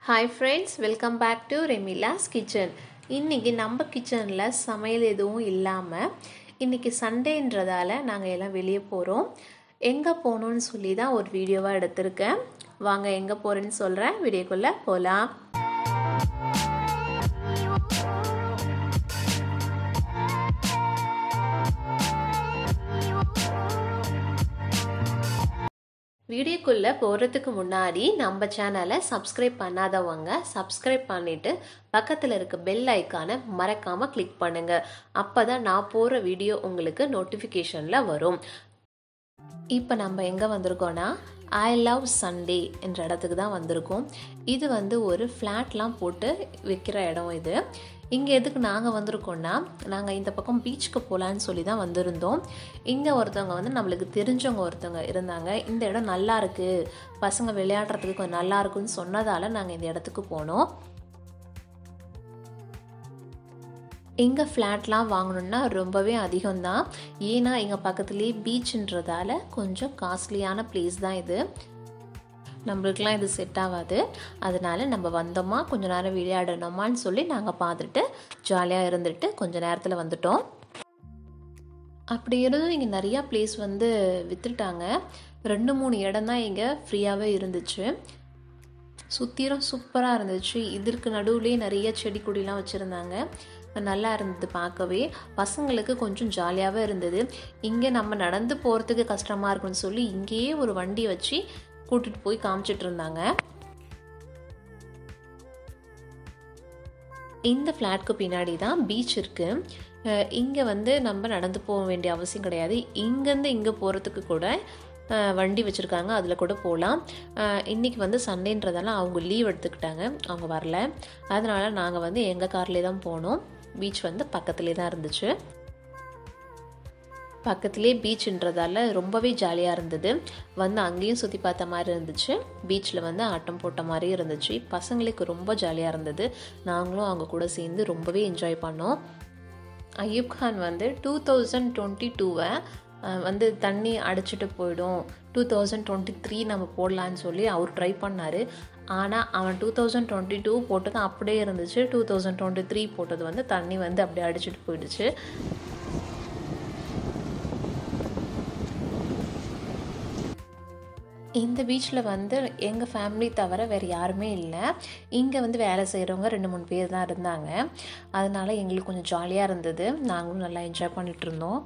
Hi friends welcome back to Remila's kitchen இன்றைக்கி நம்ம கிச்சனில் சமையல் எதுவும் இல்லாமல் இன்றைக்கி சண்டேன்றதால நாங்கள் எல்லாம் வெளியே போகிறோம் எங்கே போகணுன்னு சொல்லி தான் ஒரு வீடியோவாக எடுத்திருக்கேன் வாங்க எங்கே போகிறேன்னு சொல்கிறேன் வீடியோக்குள்ளே போகலாம் வீடியோக்குள்ளே போகிறதுக்கு முன்னாடி நம்ம சேனலை சப்ஸ்கிரைப் பண்ணாதவங்க சப்ஸ்கிரைப் பண்ணிவிட்டு பக்கத்தில் இருக்க பெல் ஐக்கானை மறக்காமல் கிளிக் பண்ணுங்கள் அப்போ தான் நான் போகிற வீடியோ உங்களுக்கு நோட்டிஃபிகேஷனில் வரும் இப்போ நம்ம எங்கே வந்திருக்கோன்னா ஐ லவ் சண்டே என்ற இடத்துக்கு தான் வந்திருக்கோம் இது வந்து ஒரு ஃப்ளாட்லாம் போட்டு விற்கிற இடம் இது இங்கே எதுக்கு நாங்கள் வந்திருக்கோன்னா நாங்கள் இந்த பக்கம் பீச்சுக்கு போகலான்னு சொல்லி தான் வந்திருந்தோம் இங்கே ஒருத்தவங்க வந்து நம்மளுக்கு தெரிஞ்சவங்க ஒருத்தவங்க இருந்தாங்க இந்த இடம் நல்லா இருக்குது பசங்க விளையாடுறதுக்கு கொஞ்சம் நல்லா இருக்குன்னு சொன்னதால் நாங்கள் இந்த இடத்துக்கு போனோம் இங்கே ஃப்ளாட்லாம் வாங்கணுன்னா ரொம்பவே அதிகம்தான் ஏன்னா இங்கே பக்கத்துலேயே பீச்சுன்றதால கொஞ்சம் காஸ்ட்லியான பிளேஸ் தான் இது நம்மளுக்கெலாம் இது செட் ஆகாது அதனால நம்ம வந்தோமா கொஞ்ச நேரம் விளையாடணுமான்னு சொல்லி நாங்கள் பார்த்துட்டு ஜாலியாக இருந்துட்டு கொஞ்ச நேரத்தில் வந்துட்டோம் அப்படி இருந்தும் இங்கே நிறையா பிளேஸ் வந்து விற்றுட்டாங்க ரெண்டு மூணு இடம் தான் இங்கே ஃப்ரீயாகவே இருந்துச்சு சுற்றிலும் சூப்பராக இருந்துச்சு இதற்கு நடுவுலேயே நிறைய செடி கொடிலாம் வச்சுருந்தாங்க நல்லா இருந்தது பார்க்கவே பசங்களுக்கு கொஞ்சம் ஜாலியாகவே இருந்தது இங்கே நம்ம நடந்து போகிறதுக்கு கஷ்டமாக இருக்குன்னு சொல்லி இங்கேயே ஒரு வண்டி வச்சு கூட்டிகிட்டு போய் காமிச்சிட்டு இருந்தாங்க இந்த ஃப்ளாட்க்கு பின்னாடி தான் பீச் இருக்குது இங்கே வந்து நம்ம நடந்து போக வேண்டிய அவசியம் கிடையாது இங்கேருந்து இங்கே போகிறதுக்கு கூட வண்டி வச்சுருக்காங்க அதில் கூட போகலாம் இன்றைக்கி வந்து சண்டேன்றதால அவங்க லீவ் எடுத்துக்கிட்டாங்க அவங்க வரல அதனால் நாங்கள் வந்து எங்கள் கார்லேயே தான் போனோம் பீச் வந்து பக்கத்துலேயே தான் இருந்துச்சு பக்கத்துலேயே பீச்சுன்றதால ரொம்பவே ஜாலியாக இருந்தது வந்து அங்கேயும் சுற்றி பார்த்த மாதிரி இருந்துச்சு பீச்சில் வந்து ஆட்டம் போட்ட மாதிரி இருந்துச்சு பசங்களுக்கு ரொம்ப ஜாலியாக இருந்தது நாங்களும் அவங்க கூட சேர்ந்து ரொம்பவே என்ஜாய் பண்ணோம் அய்யூப் கான் வந்து டூ தௌசண்ட் டுவெண்ட்டி டூவை வந்து தண்ணி அடிச்சிட்டு போயிடும் டூ தௌசண்ட் டுவெண்ட்டி த்ரீ நம்ம போடலான்னு சொல்லி அவர் ட்ரை பண்ணார் ஆனால் அவன் டூ தௌசண்ட் டுவெண்ட்டி டூ போட்டது அப்படியே இருந்துச்சு டூ தௌசண்ட் டுவெண்ட்டி த்ரீ போட்டது வந்து தண்ணி வந்து அப்படியே அடிச்சிட்டு போயிடுச்சு இந்த பீச்சில் வந்து எங்கள் ஃபேமிலி தவிர வேறு யாருமே இல்லை இங்கே வந்து வேலை செய்கிறவங்க ரெண்டு மூணு பேர் தான் இருந்தாங்க அதனால் எங்களுக்கு கொஞ்சம் ஜாலியாக இருந்தது நாங்களும் நல்லா என்ஜாய் பண்ணிகிட்டு இருந்தோம்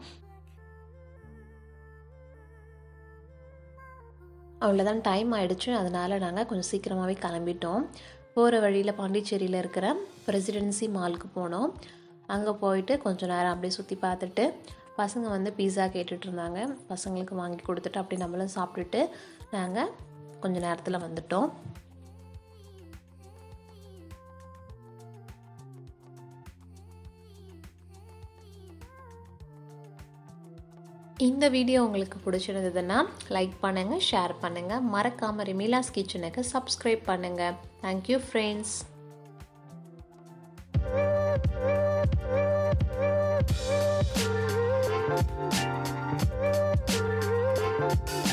அவ்வளோதான் டைம் ஆகிடுச்சு அதனால் நாங்கள் கொஞ்சம் சீக்கிரமாகவே கிளம்பிட்டோம் போகிற வழியில் பாண்டிச்சேரியில் இருக்கிற பிரசிடென்சி மாலுக்கு போனோம் அங்கே போயிட்டு கொஞ்சம் நேரம் அப்படியே சுற்றி பார்த்துட்டு பசங்க வந்து பீஸா கேட்டுட்டு இருந்தாங்க பசங்களுக்கு வாங்கி கொடுத்துட்டு அப்படி நம்மளும் சாப்பிட்டுட்டு நாங்கள் கொஞ்சம் நேரத்தில் வந்துட்டோம் இந்த வீடியோ உங்களுக்கு பிடிச்சிருந்ததுன்னா லைக் பண்ணுங்கள் ஷேர் பண்ணுங்கள் மறக்காமல் ரிமிலாஸ் கிச்சனுக்கு சப்ஸ்கிரைப் பண்ணுங்கள் தேங்க்யூ ஃப்ரெண்ட்ஸ் Thank you.